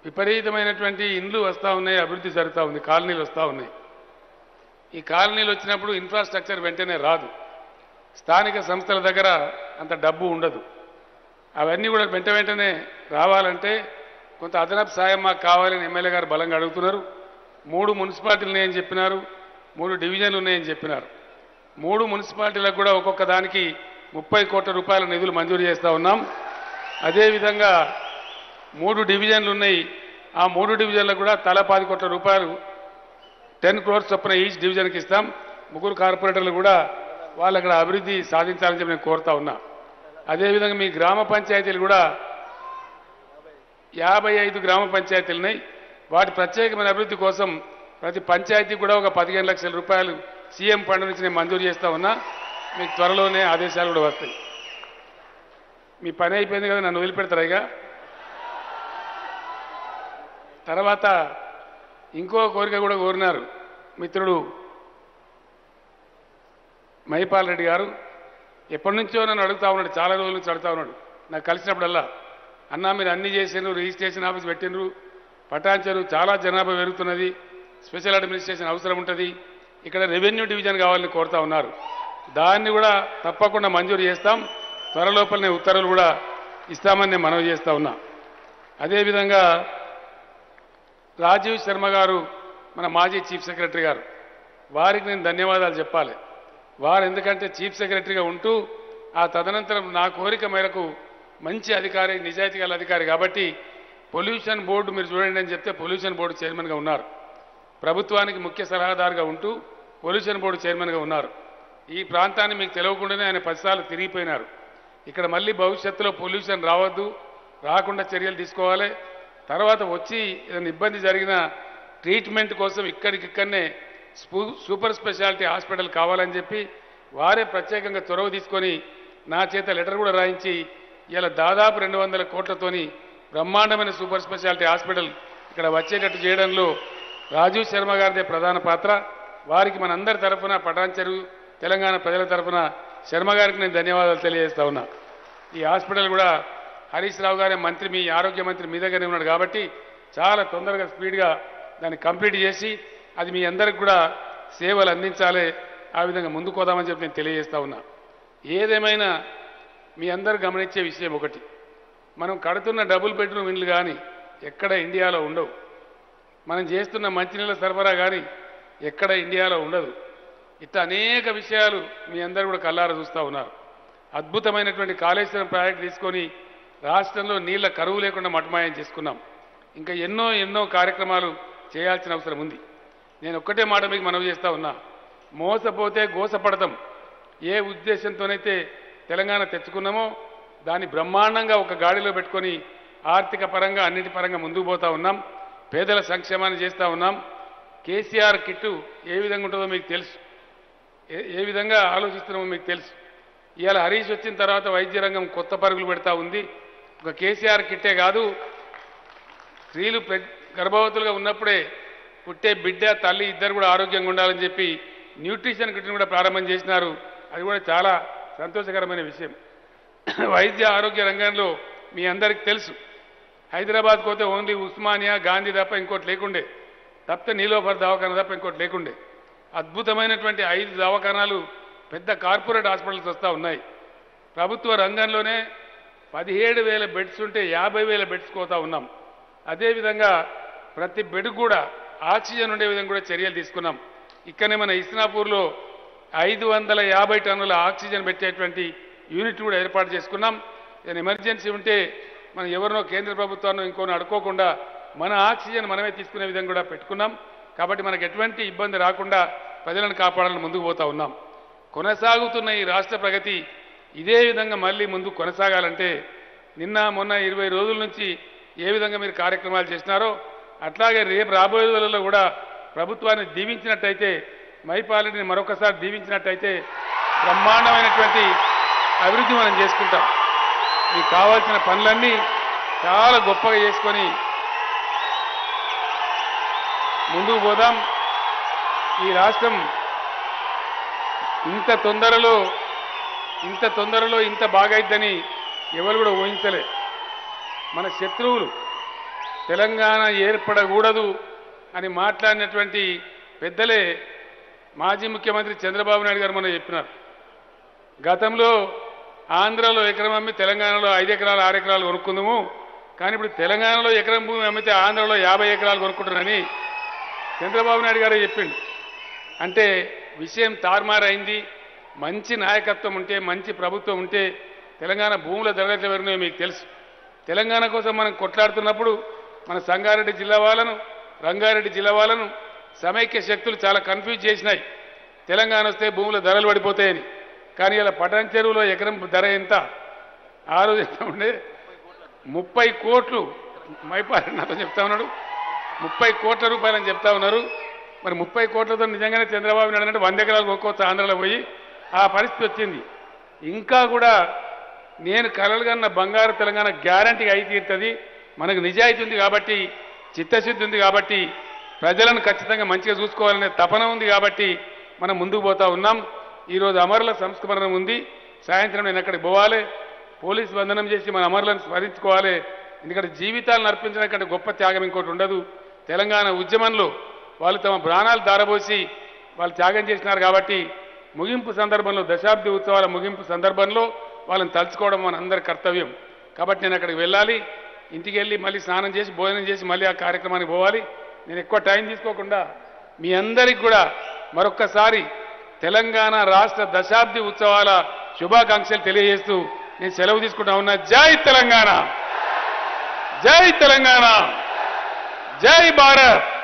విపరీతమైనటువంటి ఇండ్లు వస్తూ ఉన్నాయి అభివృద్ధి జరుగుతూ ఉంది కాలనీలు వస్తూ ఉన్నాయి ఈ కాలనీలు వచ్చినప్పుడు ఇన్ఫ్రాస్ట్రక్చర్ వెంటనే రాదు స్థానిక సంస్థల దగ్గర అంత డబ్బు ఉండదు అవన్నీ కూడా వెంట వెంటనే రావాలంటే కొంత అదనపు సాయం మాకు కావాలని ఎమ్మెల్యే గారు బలంగా అడుగుతున్నారు మూడు మున్సిపాలిటీలు ఉన్నాయని చెప్పినారు మూడు డివిజన్లు ఉన్నాయని చెప్పినారు మూడు మున్సిపాలిటీలకు కూడా ఒక్కొక్క దానికి ముప్పై కోట్ల రూపాయల నిధులు మంజూరు చేస్తూ ఉన్నాం అదేవిధంగా మూడు డివిజన్లు ఉన్నాయి ఆ మూడు డివిజన్లకు కూడా తల పది కోట్ల రూపాయలు టెన్ క్రోర్స్ చొప్పున ఈచ్ డివిజన్కి ఇస్తాం ముగ్గురు కార్పొరేటర్లు కూడా వాళ్ళు అక్కడ అభివృద్ధి సాధించాలని చెప్పి నేను కోరుతా ఉన్నా అదేవిధంగా మీ గ్రామ పంచాయతీలు కూడా యాభై ఐదు గ్రామ పంచాయతీలు ఉన్నాయి వాటి ప్రత్యేకమైన అభివృద్ధి కోసం ప్రతి పంచాయతీ కూడా ఒక పదిహేను లక్షల రూపాయలు సీఎం ఫండ్ నుంచి నేను మంజూరు చేస్తా ఉన్నా మీకు త్వరలోనే ఆదేశాలు కూడా వస్తాయి మీ పని అయిపోయింది కదా నన్ను వదిలిపెడతారా ఇక తర్వాత ఇంకో కోరిక కూడా కోరినారు మిత్రుడు మహిపాల్ రెడ్డి గారు ఎప్పటి నుంచో నన్ను అడుగుతా ఉన్నాడు చాలా రోజుల నుంచి అడుగుతా ఉన్నాడు నాకు కలిసినప్పుడల్లా అన్నా మీరు అన్ని చేసిండ్రు రిజిస్ట్రేషన్ ఆఫీస్ పెట్టిండ్రు పటాన్చెరు చాలా జనాభా పెరుగుతున్నది స్పెషల్ అడ్మినిస్ట్రేషన్ అవసరం ఉంటుంది ఇక్కడ రెవెన్యూ డివిజన్ కావాలని కోరుతా ఉన్నారు దాన్ని కూడా తప్పకుండా మంజూరు చేస్తాం త్వరలోపలనే ఉత్తర్వులు కూడా ఇస్తామని నేను మనవి చేస్తా ఉన్నా అదేవిధంగా రాజీవ్ శర్మ గారు మన మాజీ చీఫ్ సెక్రటరీ గారు వారికి నేను ధన్యవాదాలు చెప్పాలి వారు ఎందుకంటే చీఫ్ సెక్రటరీగా ఉంటూ ఆ తదనంతరం నా కోరిక మేరకు మంచి అధికారి నిజాయితీ గల అధికారి కాబట్టి పొల్యూషన్ బోర్డు మీరు చూడండి అని చెప్తే పొల్యూషన్ బోర్డు చైర్మన్గా ఉన్నారు ప్రభుత్వానికి ముఖ్య సలహాదారుగా ఉంటూ పొల్యూషన్ బోర్డు చైర్మన్గా ఉన్నారు ఈ ప్రాంతాన్ని మీకు తెలియకుండానే ఆయన పదిసార్లు తిరిగిపోయినారు ఇక్కడ మళ్ళీ భవిష్యత్తులో పొల్యూషన్ రావద్దు రాకుండా చర్యలు తీసుకోవాలి తర్వాత వచ్చి ఏదైనా ఇబ్బంది జరిగిన ట్రీట్మెంట్ కోసం ఇక్కడికిక్కడనే స్పూ సూపర్ స్పెషాలిటీ హాస్పిటల్ కావాలని చెప్పి వారే ప్రత్యేకంగా చొరవ తీసుకొని నా చేత లెటర్ కూడా రాయించి ఇలా దాదాపు రెండు వందల కోట్లతోని బ్రహ్మాండమైన సూపర్ స్పెషాలిటీ హాస్పిటల్ ఇక్కడ వచ్చేటట్టు చేయడంలో రాజీవ్ శర్మ గారిదే ప్రధాన పాత్ర వారికి మనందరి తరఫున పటాన్చెరు తెలంగాణ ప్రజల తరఫున శర్మ గారికి నేను ధన్యవాదాలు తెలియజేస్తా ఉన్నా ఈ హాస్పిటల్ కూడా హరీష్ రావు గారే మంత్రి మీ ఆరోగ్య మంత్రి మీ దగ్గరే ఉన్నాడు కాబట్టి చాలా తొందరగా స్పీడ్గా దాన్ని కంప్లీట్ చేసి అది మీ అందరికి కూడా సేవలు అందించాలి ఆ విధంగా ముందుకు పోదామని చెప్పి నేను తెలియజేస్తా ఉన్నా ఏదేమైనా మీ అందరు గమనించే విషయం ఒకటి మనం కడుతున్న డబుల్ బెడ్రూమ్ ఇండ్లు కానీ ఎక్కడ ఇండియాలో ఉండవు మనం చేస్తున్న మంచినీళ్ళ సరఫరా కానీ ఎక్కడ ఇండియాలో ఉండదు ఇట్లా అనేక విషయాలు మీ అందరూ కూడా కల్లారా చూస్తూ ఉన్నారు అద్భుతమైనటువంటి కాళేశ్వరం ప్రాజెక్ట్ తీసుకొని రాష్ట్రంలో నీళ్ల కరువు లేకుండా మటమాయం చేసుకున్నాం ఇంకా ఎన్నో ఎన్నో కార్యక్రమాలు చేయాల్సిన అవసరం ఉంది నేను ఒక్కటే మాట మీకు మనవి చేస్తా ఉన్నా మోసపోతే గోసపడతాం ఏ ఉద్దేశంతోనైతే తెలంగాణ తెచ్చుకున్నామో దాన్ని బ్రహ్మాండంగా ఒక గాడిలో పెట్టుకొని ఆర్థిక పరంగా అన్నిటి పరంగా ముందుకు పోతా ఉన్నాం పేదల సంక్షేమాన్ని చేస్తూ ఉన్నాం కేసీఆర్ కిట్టు ఏ విధంగా ఉంటుందో మీకు తెలుసు ఏ- ఏ విధంగా ఆలోచిస్తున్నామో మీకు తెలుసు ఇవాళ హరీష్ వచ్చిన తర్వాత వైద్య రంగం కొత్త పరుగులు పెడతా ఉంది ఒక కేసీఆర్ కిట్టే కాదు స్త్రీలు ప్రెగ్ గర్భవతులుగా ఉన్నప్పుడే పుట్టే బిడ్డ తల్లి ఇద్దరు కూడా ఆరోగ్యంగా ఉండాలని చెప్పి న్యూట్రిషన్ కిట్ని కూడా ప్రారంభం చేసినారు అది కూడా చాలా సంతోషకరమైన విషయం వైద్య ఆరోగ్య రంగంలో మీ అందరికీ తెలుసు హైదరాబాద్ పోతే ఓన్లీ ఉస్మానియా గాంధీ తప్ప ఇంకోటి లేకుండే తప్పితే నీలోఫర్ దవాఖాన తప్ప ఇంకోటి లేకుండే అద్భుతమైనటువంటి ఐదు దవాఖానాలు పెద్ద కార్పొరేట్ హాస్పిటల్స్ వస్తూ ఉన్నాయి ప్రభుత్వ రంగంలోనే పదిహేడు వేల బెడ్స్ ఉంటే యాభై వేల బెడ్స్ కోతా ఉన్నాం అదేవిధంగా ప్రతి బెడ్ కూడా ఆక్సిజన్ ఉండే విధంగా కూడా చర్యలు తీసుకున్నాం ఇక్కడనే మన ఇస్నాపూర్లో ఐదు వందల యాభై టన్నుల ఆక్సిజన్ పెట్టేటువంటి యూనిట్ కూడా ఏర్పాటు చేసుకున్నాం ఏదైనా ఎమర్జెన్సీ ఉంటే మనం ఎవరినో కేంద్ర ప్రభుత్వాన్ని ఇంకోనో అడుకోకుండా మన ఆక్సిజన్ మనమే తీసుకునే విధంగా కూడా పెట్టుకున్నాం కాబట్టి మనకు ఎటువంటి ఇబ్బంది రాకుండా ప్రజలను కాపాడాలని ముందుకు పోతా ఉన్నాం కొనసాగుతున్న ఈ రాష్ట్ర ప్రగతి ఇదే విధంగా మళ్ళీ ముందు కొనసాగాలంటే నిన్న మొన్న ఇరవై రోజుల నుంచి ఏ విధంగా మీరు కార్యక్రమాలు చేసినారో అట్లాగే రేపు రాబోయే రోజులలో కూడా ప్రభుత్వాన్ని దీవించినట్టయితే మైపాలెని మరొకసారి దీవించినట్టయితే బ్రహ్మాండమైనటువంటి అభివృద్ధి మనం చేసుకుంటాం మీకు కావాల్సిన పనులన్నీ చాలా గొప్పగా చేసుకొని ముందుకు పోదాం ఈ రాష్ట్రం ఇంత తొందరలో ఇంత తొందరలో ఇంత బాగైద్దని ఎవరు కూడా ఊహించలే మన శత్రువులు తెలంగాణ ఏర్పడకూడదు అని మాట్లాడినటువంటి పెద్దలే మాజీ ముఖ్యమంత్రి చంద్రబాబు నాయుడు గారు మనం చెప్పినారు గతంలో ఆంధ్రాలో ఎకరం అమ్మి తెలంగాణలో ఐదు ఎకరాలు ఆరు ఎకరాలు కొనుక్కుందాము కానీ ఇప్పుడు తెలంగాణలో ఎకరం భూమి అమ్మితే ఆంధ్రలో యాభై ఎకరాలు కొనుక్కుంటారని చంద్రబాబు నాయుడు గారు చెప్పిండు అంటే విషయం తారుమారైంది మంచి నాయకత్వం ఉంటే మంచి ప్రభుత్వం ఉంటే తెలంగాణ భూముల ధరలు ఎట్లా పెరిగినాయో మీకు తెలుసు తెలంగాణ కోసం మనం కొట్లాడుతున్నప్పుడు మన సంగారెడ్డి జిల్లా వాళ్ళను రంగారెడ్డి జిల్లా వాళ్ళను సమైక్య శక్తులు చాలా కన్ఫ్యూజ్ చేసినాయి తెలంగాణ వస్తే భూముల ధరలు పడిపోతాయని కానీ ఇలా పటాన్ చెరువులో ఎకరం ధర ఎంత ఆ రోజు ఎంత ఉండే ముప్పై కోట్లు మైపారి నాతో చెప్తా ఉన్నాడు ముప్పై కోట్ల రూపాయలని చెప్తా ఉన్నారు మరి ముప్పై కోట్లతో నిజంగానే చంద్రబాబు నాయుడు అంటే వంద ఎకరాలు కొనుక్కోవచ్చు ఆంధ్రలో పోయి ఆ పరిస్థితి వచ్చింది ఇంకా కూడా నేను కలలుగన్న బంగారు తెలంగాణ గ్యారంటీగా అయి తీరుతుంది మనకు నిజాయితీ ఉంది కాబట్టి చిత్తశుద్ధి ఉంది కాబట్టి ప్రజలను ఖచ్చితంగా మంచిగా చూసుకోవాలనే తపన ఉంది కాబట్టి మనం ముందుకు పోతా ఉన్నాం ఈరోజు అమరుల సంస్మరణ ఉంది సాయంత్రం నేను అక్కడికి పోవాలి పోలీస్ బంధనం చేసి మన అమరులను స్మరించుకోవాలి ఎందుకంటే జీవితాలను అర్పించడం కంటే గొప్ప త్యాగం ఇంకోటి ఉండదు తెలంగాణ ఉద్యమంలో వాళ్ళు తమ ప్రాణాలు దారబోసి వాళ్ళు త్యాగం చేసినారు కాబట్టి ముగింపు సందర్భంలో దశాబ్ది ఉత్సవాల ముగింపు సందర్భంలో వాళ్ళని తలుచుకోవడం మన అందరి కర్తవ్యం కాబట్టి నేను అక్కడికి వెళ్ళాలి ఇంటికి వెళ్ళి మళ్ళీ స్నానం చేసి భోజనం చేసి మళ్ళీ ఆ కార్యక్రమానికి పోవాలి నేను ఎక్కువ టైం తీసుకోకుండా మీ అందరికి కూడా మరొక్కసారి తెలంగాణ రాష్ట్ర దశాబ్ది ఉత్సవాల శుభాకాంక్షలు తెలియజేస్తూ నేను సెలవు తీసుకుంటా ఉన్నా జై తెలంగాణ జై తెలంగాణ జై భారత్